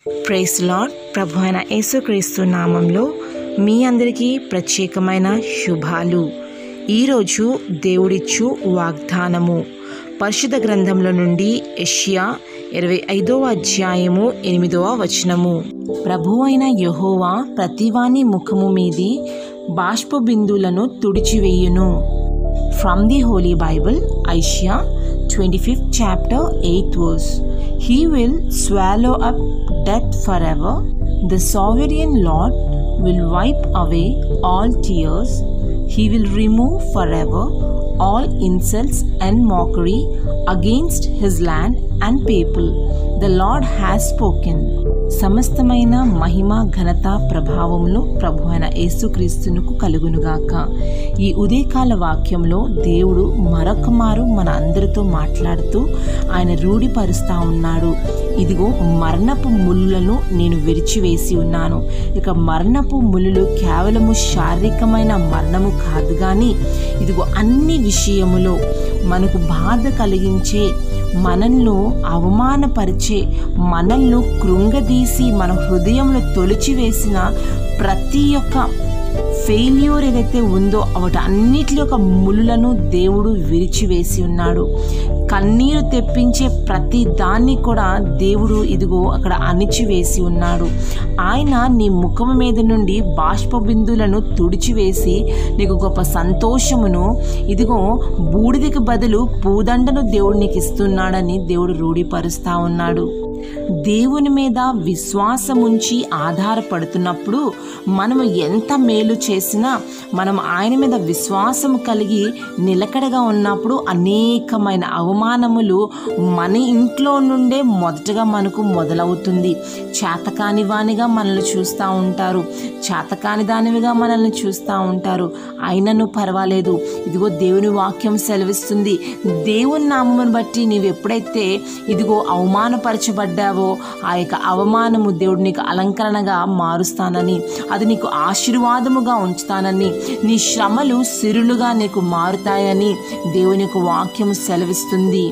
Price lord ప్రభు అయిన యేసుక్రీస్తు నామంలో మీ అందరికీ ప్రత్యేకమైన శుభాలు ఈరోజు దేవుడిచ్చు వాగ్దానము పరిశుద్ధ గ్రంథంలో నుండి యెషయా ఇరవై ఐదవ అధ్యాయము ఎనిమిదవ వచనము ప్రభు అయిన యహోవా ప్రతివాని ముఖము మీది బాష్ప బిందులను తుడిచివేయును From the Holy Bible, Isaiah 25th chapter 8th verse. He will swallow up death forever. The sovereign Lord will wipe away all tears. He will remove forever all insults and mockery against his land and people. The Lord has spoken. సమస్తమైన మహిమ ఘనత ప్రభావములు ప్రభు అయిన యేసుక్రీస్తునకు కలుగునుగాక ఈ ఉదయకాల వాక్యంలో దేవుడు మరొక మారు మన అందరితో మాట్లాడుతూ ఆయన రూఢిపరుస్తా ఉన్నాడు ఇదిగో మరణపు ముళ్ళను నేను విరిచివేసి ఉన్నాను ఇక మరణపు ముళ్ళు కేవలము శారీరకమైన మరణము కాదు కానీ ఇదిగో అన్ని విషయములో మనకు బాధ కలిగించే మనల్ని అవమానపరిచే మనల్ని కృంగదీసి మన హృదయంలో తొలిచివేసిన ప్రతి ఒక్క ఫెయిల్యూర్ ఏదైతే ఉందో వాటి అన్నిటి యొక్క ముళ్ళను దేవుడు విరిచివేసి ఉన్నాడు కన్నీరు తెప్పించే ప్రతి దాన్ని కూడా దేవుడు ఇదిగో అక్కడ అణిచివేసి ఉన్నాడు ఆయన నీ ముఖం మీద నుండి బాష్ప బిందులను తుడిచివేసి నీకు గొప్ప సంతోషమును ఇదిగో బూడిదకి బదులు పూదండను దేవుడు నీకు ఇస్తున్నాడని దేవుడు రూఢిపరుస్తా ఉన్నాడు దేవుని మీద విశ్వాసముంచి ఆధారపడుతున్నప్పుడు మనము ఎంత మేలు చేసినా మనం ఆయన మీద విశ్వాసం కలిగి నిలకడగా ఉన్నప్పుడు అనేకమైన అవమానములు మన ఇంట్లో నుండే మొదటగా మనకు మొదలవుతుంది చేతకాని వానిగా మనల్ని చూస్తూ ఉంటారు చేతకాని దానివిగా మనల్ని చూస్తూ ఉంటారు అయినను పర్వాలేదు ఇదిగో దేవుని వాక్యం సెలవిస్తుంది దేవుని నామమును బట్టి నీవు ఎప్పుడైతే ఇదిగో అవమానపరచబడ్డావో ఆ యొక్క అవమానము దేవుడు నీకు అలంకరణగా మారుస్తానని అది నీకు ఆశీర్వాదముగా ఉంచుతానని నీ శ్రమలు సిరులుగా నీకు మారుతాయని దేవుని యొక్క వాక్యం సెలవిస్తుంది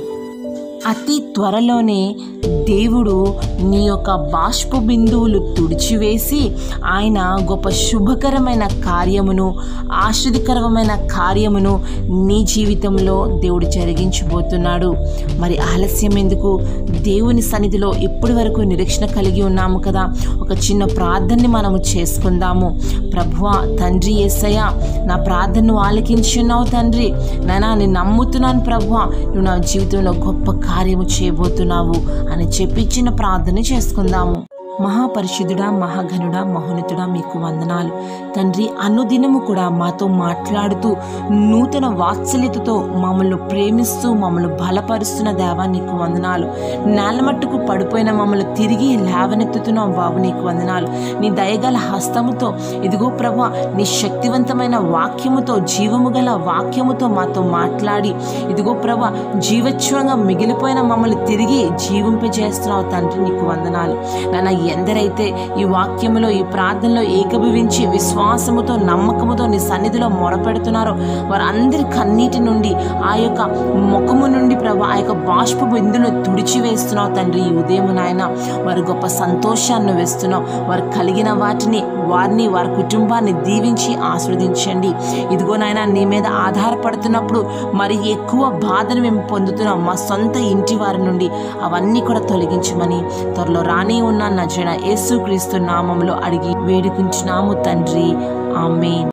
అతి త్వరలోనే దేవుడు నీ యొక్క బాష్ప బిందువులు తుడిచివేసి ఆయన గొప్ప శుభకరమైన కార్యమును ఆశ్చర్యకరమైన కార్యమును నీ జీవితంలో దేవుడు జరిగించబోతున్నాడు మరి ఆలస్యం ఎందుకు దేవుని సన్నిధిలో ఇప్పటి వరకు నిరీక్షణ కలిగి ఉన్నాము కదా ఒక చిన్న ప్రార్థనని మనము చేసుకుందాము ప్రభువ తండ్రి ఏసయ్య నా ప్రార్థనను ఆలకించున్నావు తండ్రి నానా నేను నమ్ముతున్నాను ప్రభువ నువ్వు నా జీవితంలో గొప్ప కార్యము చేయబోతున్నావు అని చెప్పి చిన్న ప్రార్థన చేసుకుందాము మహాపరిశుద్ధుడా మహాఘనుడా మహోన్నతుడా మీకు వందనాలు తండ్రి అనుదినము కూడా మాతో మాట్లాడుతూ నూతన వాత్సల్యతతో మమ్మల్ని ప్రేమిస్తూ మమ్మల్ని బలపరుస్తున్న దేవా నీకు వందనాలు నేలమట్టుకు పడిపోయిన మమ్మల్ని తిరిగి లేవనెత్తుతున్నాం బాబు నీకు వందనాలు నీ దయగల హస్తముతో ఇదిగో ప్రభా నీ శక్తివంతమైన వాక్యముతో జీవము గల వాక్యముతో మాతో మాట్లాడి ఇదిగో ప్రభా జీవచ్వంగా మిగిలిపోయిన మమ్మల్ని తిరిగి జీవింపజేస్తున్నావు తండ్రి నీకు వందనాలు నాన్న ఎందరైతే ఈ వాక్యములో ఈ ప్రార్థనలో ఏకభవించి విశ్వాసముతో నమ్మకముతో నీ సన్నిధిలో మొరపెడుతున్నారో వారందరి కన్నీటి నుండి ఆ యొక్క ముఖము నుండి ప్రభా ఆ యొక్క బాష్ప బిందును తుడిచివేస్తున్నావు తండ్రి ఈ ఉదయం నాయన వారి గొప్ప సంతోషాన్ని వేస్తున్నావు వారు కలిగిన వాటిని వారిని వారి కుటుంబాన్ని దీవించి ఆస్వాదించండి ఇదిగో నాయన నీ మీద ఆధారపడుతున్నప్పుడు మరి ఎక్కువ బాధను మేము పొందుతున్నాం మా సొంత ఇంటి వారి నుండి అవన్నీ కూడా తొలగించమని త్వరలో రాని ఉన్న నజన యేసుక్రీస్తు నామంలో అడిగి వేడుకుంటున్నాము తండ్రి ఆమెన్